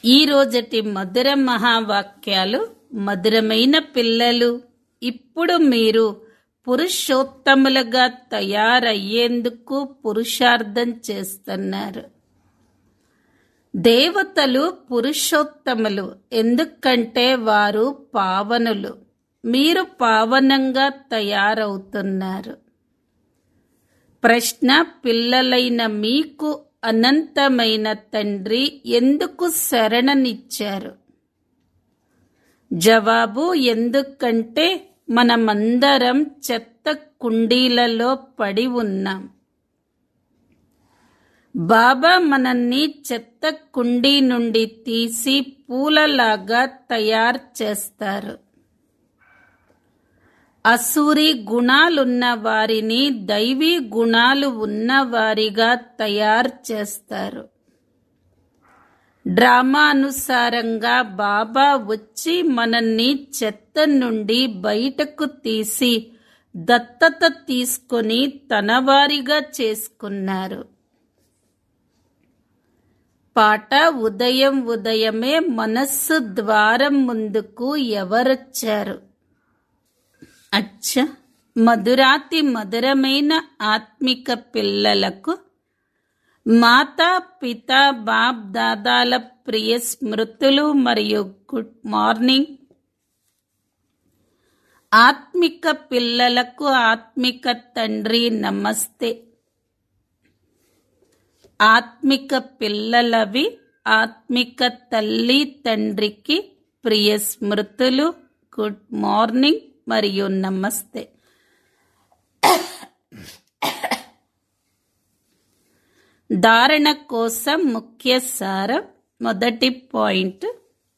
ఈ రోజటి మధుర మహావాక్యాలు మధురమైన పిల్లలు ఇప్పుడు మీరు పురుషోత్తములుగా తయారయ్యేందుకు పురుషార్థం చేస్తున్నారు దేవతలు పురుషోత్తములు ఎందుకంటే వారు పావనులు మీరు పావనంగా తయారవుతున్నారు ప్రశ్న పిల్లలైన మీకు అనంతమైన తండ్రి ఎందుకు శరణనిచ్చారు జవాబు ఎందుకంటే మనమందరం చెత్త కుండీలలో పడి ఉన్నాం బాబా మనల్ని చెత్త కుండీ నుండి తీసి పూలలాగా తయారు చేస్తారు అసూరి గుణాలున్న వారిని దైవీ గుణాలు ఉన్న వారిగా తయారు చేస్తారు డ్రామా అనుసారంగా బాబా వచ్చి మనల్ని చెత్త నుండి బయటకు తీసి దత్తత తీసుకొని తనవారిగా చేసుకున్నారు పాట ఉదయం ఉదయమే మనస్సు ద్వారం ముందుకు ఎవరొచ్చారు అచ్చ మధురాతి మధురమైన ఆత్మిక పిల్లలకు మాతా పిత బాప్ దాదాల ప్రియ స్మృతులు మరియు గుడ్ మార్నింగ్ ఆత్మిక పిల్లలకు ఆత్మిక తండ్రి నమస్తే ఆత్మిక పిల్లలవి ఆత్మిక తల్లి తండ్రికి ప్రియ స్మృతులు గుడ్ మార్నింగ్ మరియు నమస్తే ధారణ కోసం ముఖ్య సారం మొదటి పాయింట్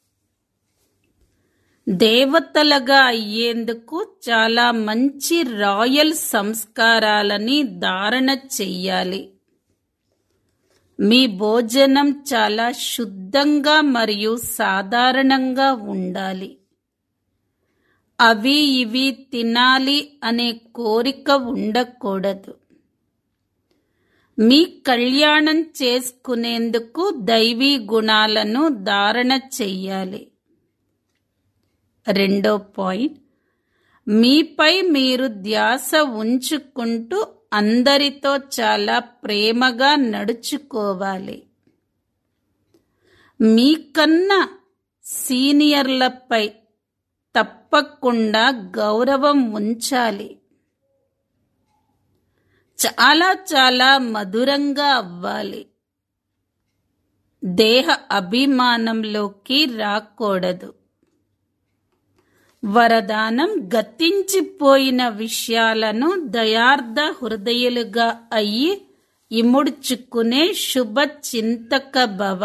దేవతలుగా అయ్యేందుకు చాలా మంచి రాయల్ సంస్కారాలని ధారణ చెయ్యాలి మీ భోజనం చాలా శుద్ధంగా మరియు సాధారణంగా ఉండాలి అవి ఇవి తినాలి అనే కోరిక ఉండకూడదు మీ కళ్యాణం చేసుకునేందుకు దైవీ గుణాలను ధారణ చెయ్యాలి రెండో పాయింట్ మీపై మీరు ధ్యాస ఉంచుకుంటూ అందరితో చాలా ప్రేమగా నడుచుకోవాలి మీకన్నా సీనియర్లపై తప్పకుండా గౌరవం ఉంచాలి చాలా చాలా మధురంగా అవ్వాలి దేహ అభిమానంలోకి రాకూడదు వరదానం గతించిపోయిన విషయాలను దయార్థ హృదయులుగా అయ్యి ఇముడ్చుకునే శుభ చింతక భవ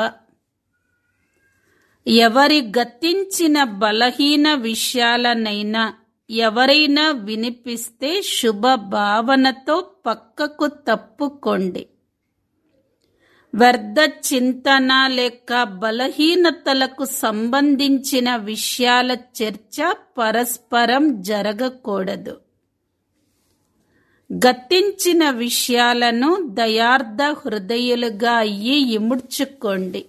ఎవరి గతించిన బలహీన విషయాలనైనా ఎవరైనా వినిపిస్తే శుభ భావనతో పక్కకు తప్పుకోండి వ్యర్థ చింతన లేక బలహీనతలకు సంబంధించిన విషయాల చర్చ పరస్పరం జరగకూడదు గతించిన విషయాలను దయార్థ హృదయులుగా అయ్యి ఇముడ్చుకోండి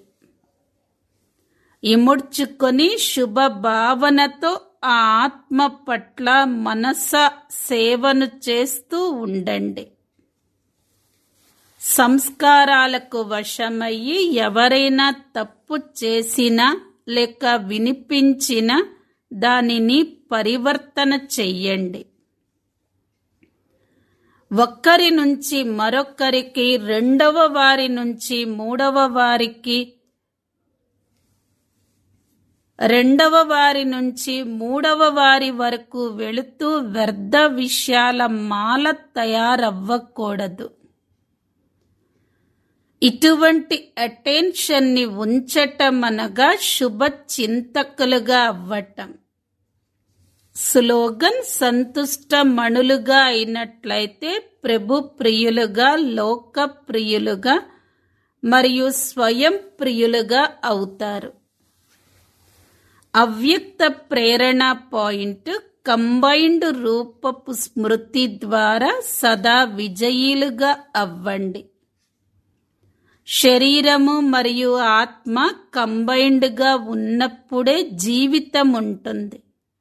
ఇముడ్చుకొని శుభ భావనతో ఆ ఆత్మ పట్ల మనస సేవను చేస్తూ ఉండండి సంస్కారాలకు వశమయ్యి ఎవరైనా తప్పు చేసినా లేక వినిపించినా దానిని పరివర్తన చెయ్యండి ఒక్కరి నుంచి మరొక్కరికి రెండవ వారి నుంచి మూడవ వారికి రెండవ వారి నుంచి మూడవ వారి వరకు వెళుతూ వ్యర్థ విషయాల మాల తయారవ్వకూడదు ఇటువంటి అటెన్షన్ ని ఉంచటం అనగా శుభ చింతకులుగా అవ్వటం స్లోగన్ సంతుష్ట మణులుగా అయినట్లయితే ప్రభు ప్రియులుగా లోక ప్రియులుగా మరియు స్వయం ప్రియులుగా అవుతారు అవ్యక్త ప్రేరణ పాయింట్ కంబైన్డ్ రూపపు స్మృతి ద్వారా సదా విజయీలుగా అవ్వండి శరీరము మరియు ఆత్మ కంబైన్డ్గా ఉన్నప్పుడే జీవితం ఉంటుంది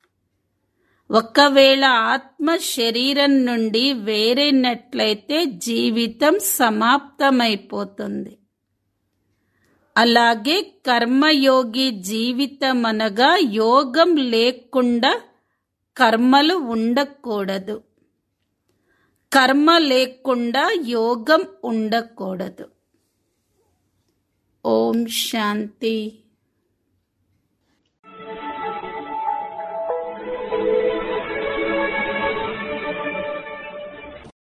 ఒకవేళ ఆత్మ శరీరం నుండి వేరైనట్లయితే జీవితం సమాప్తమైపోతుంది అలాగే కర్మయోగి జీవితం అనగా యోగం లేకుండా కర్మలు ఉండకూడదు కర్మ లేకుండా యోగం ఉండకూడదు ఓం శాంతి